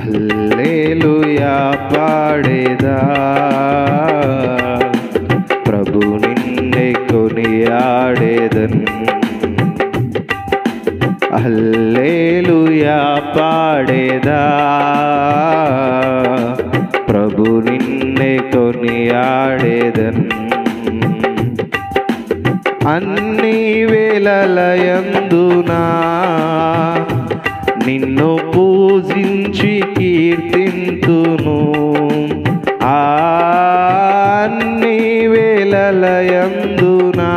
hallelujah పాడేదా ప్రభు నిన్నే కొనియాడేదన్ hallelujah పాడేదా ప్రభు నిన్నే కొనియాడేదన్ అన్ని వేళలయందునా నిన్ను పూజించి కీర్తింతును ఆ అన్ని వేళలయందునా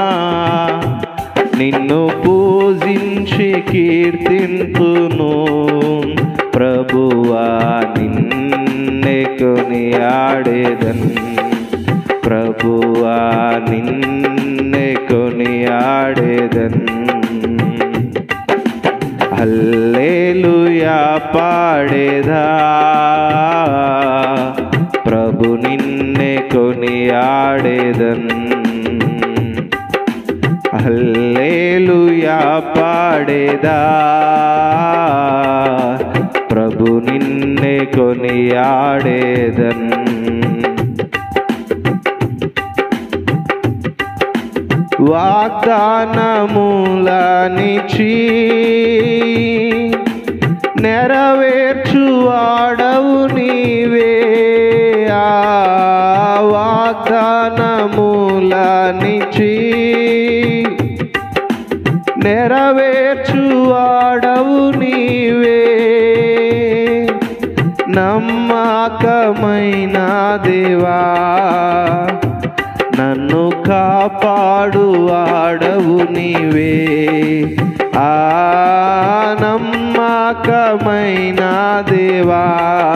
నిన్ను పూజించి కీర్తింతును ప్రభువా నిన్నే కొనియాడేదన్ ప్రభువా నిన్నే కొనియాడేదన్ హల్లేలుయా పాడేదా ప్రభు నిన్నే కొనియాడేదన్ హల్లేలుయా పాడేదా ప్రభు నిన్నే కొనియాడేదన్ వాగ్దానములనిచి నెరవేర్చు ఆడవు నీవే ఆ వాగ్దానములనిచి నెరవేర్చు ఆడవు నీవే నమ్మకమైన దేవా నన్ను కాపాడు ఆడవు నీవే ఆ నమ్మకమైన దేవా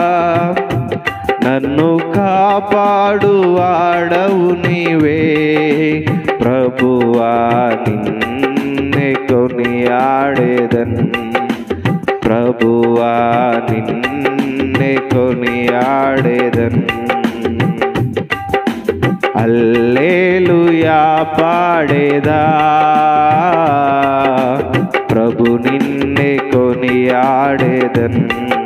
నన్ను కాపాడు ఆడవు నీవే ప్రభువా నిన్నే కొనియాడేదన్ ప్రభువా నిన్నే కొనియాడేదన్ అల్లేలుయా పాడేదా ప్రభు నిన్నే కొనియాడేదన్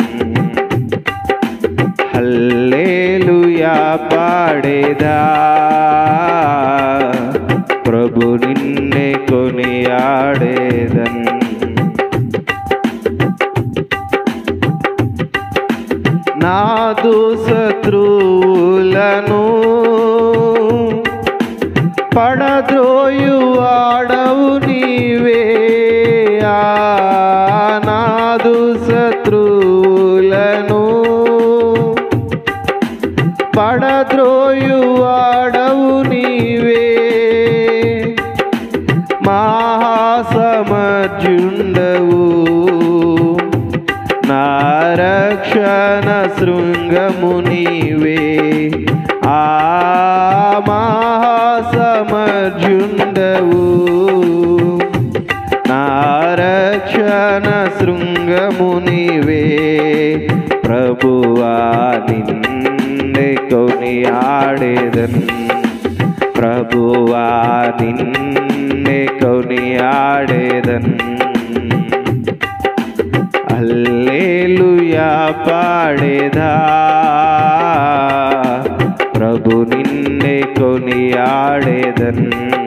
హల్లేలుయా పాడేదా ప్రభు నిన్నే కొనియాడేదన్ నాదు శత్రువులను పడద్రోయు ఆడవు నీవే ఆ నాదు శత్రువులను పడద్రోయు ఆడవు నీవే మహాసమర్జుండవు నా రక్షణ శృంగము నీవే ఆ మహాసమర్జుండవు నా రక్షణ శృంగము నీవే ప్రభువా నిన్నే కొనియాడేదన్ ప్రభువా నిన్నే కొనియాడేదన్ అల్లేలుయా పాడేదా ప్రభు నిన్నే కొనియాడేదన్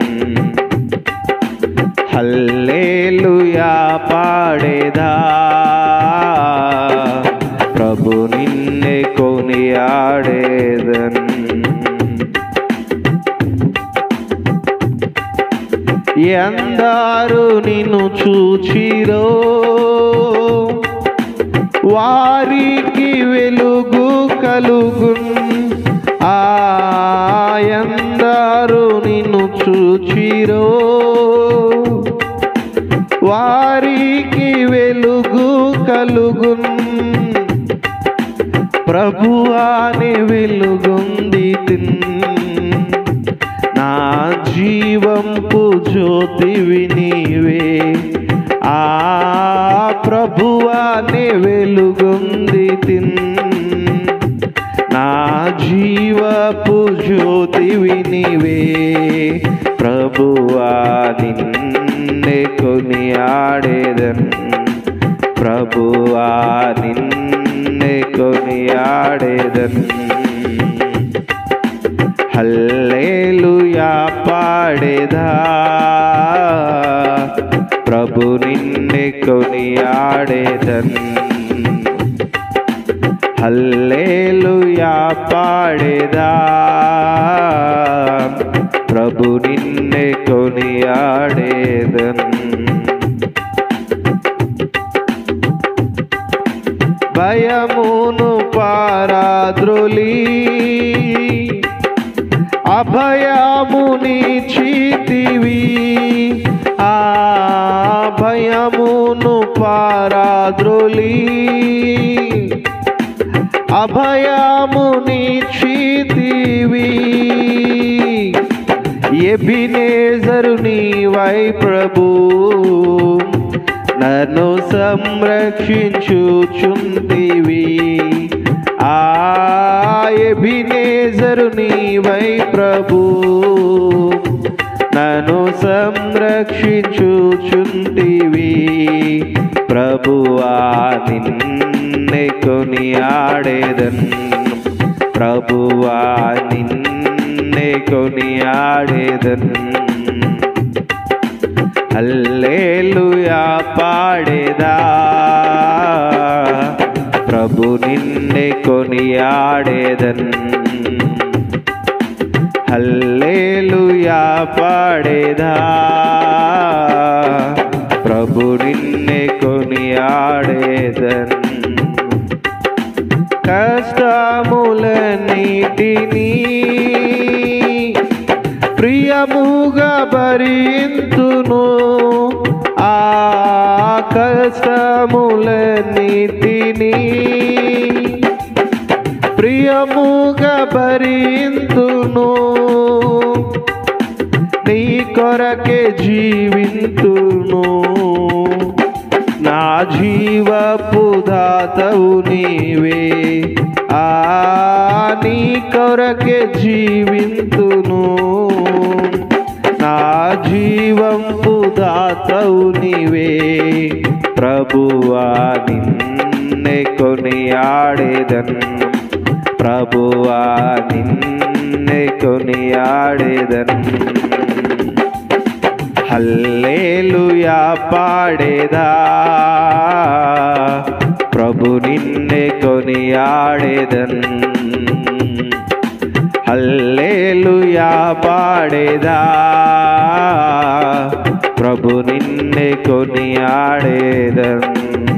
హల్లేలుయా పాడేదా ప్రభు నిన్నే కొనియాడేదన్ ఎందారు నిన్ను చూచిరో వారికి వెలుగు కలుగున్ ఆ ఎందారు నిన్ను చూచిరో వారికి వెలుగు కలుగున్ ప్రభువాని వెలుగుంది తిన్ నా జీవంపు జ్యోతివి నీవే ఆ ప్రభువాని వెలుగుంది తిన్ నా జీవపు జ్యోతివి నీవే ప్రభువా నిన్నే కొనియాడేదన్ ప్రభువా నిన్నే నిన్నే కొనియాడేదన్ హల్లేలుయా పాడేదా ప్రభు నిన్నే కొనియాడేదన్ హల్లేలుయా పాడేదా ప్రభు నిన్నే కొనియాడేదన్ భయమును పారాద్రోలి అభయముని చీతివి ఆ భయమును పారాద్రోలి అభయముని చీతివి ఎబినేజరు నీవై ప్రభు నన్ను సంరక్షించుచుంటివి ఆ ఎబినేజరు నీవై ప్రభు నన్ను సంరక్షించుచుంటివి ప్రభువా నిన్నే కొనియాడేదన్ ప్రభువా నిన్నే కొనియాడేదన్ హల్లేలుయా పాడేదా ప్రభు నిన్నే కొనియాడేదన్ హల్లేలుయా పాడేదా ప్రభు నిన్నే కొనియాడేదన్ కష్టములన్నిటినీ ప్రియముగా భరింతును ఆ కష్టములన్నిటినీ ప్రియముగా భరింతును నీ కొరకే జీవింతును నా జీవపు దాతవు నీవే ఆ నీ కొరకే జీవింతును నా జీవంపు దాతవు నీవే ప్రభువా నిన్నే కొనియాడేదన్ ప్రభువా నిన్నే కొనియాడేదన్ హల్లేలుయా పాడేదా ప్రభు నిన్నే కొనియాడేదన్ హల్లేలుయా పాడేదా ప్రభు నిన్నే కొనియాడేదన్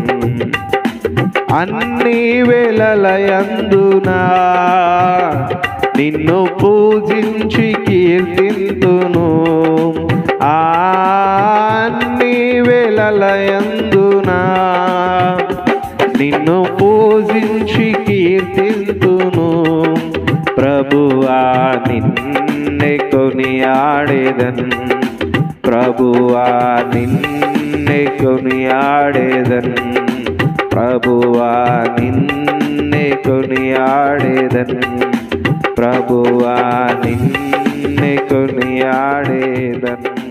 అన్ని వేళలయందునా నిన్ను పూజించి కీర్తింతును ఆ అన్ని వేళలయందునా నిన్ను పూజించి కీర్తింతును ప్రభువా నిన్నే కొనియాడేదన్ ప్రభువా నిన్నే కొనియాడేదన్ ప్రభువా నిన్నే కొనియాడేదన్ ప్రభువా నిన్నే కొనియాడేదన్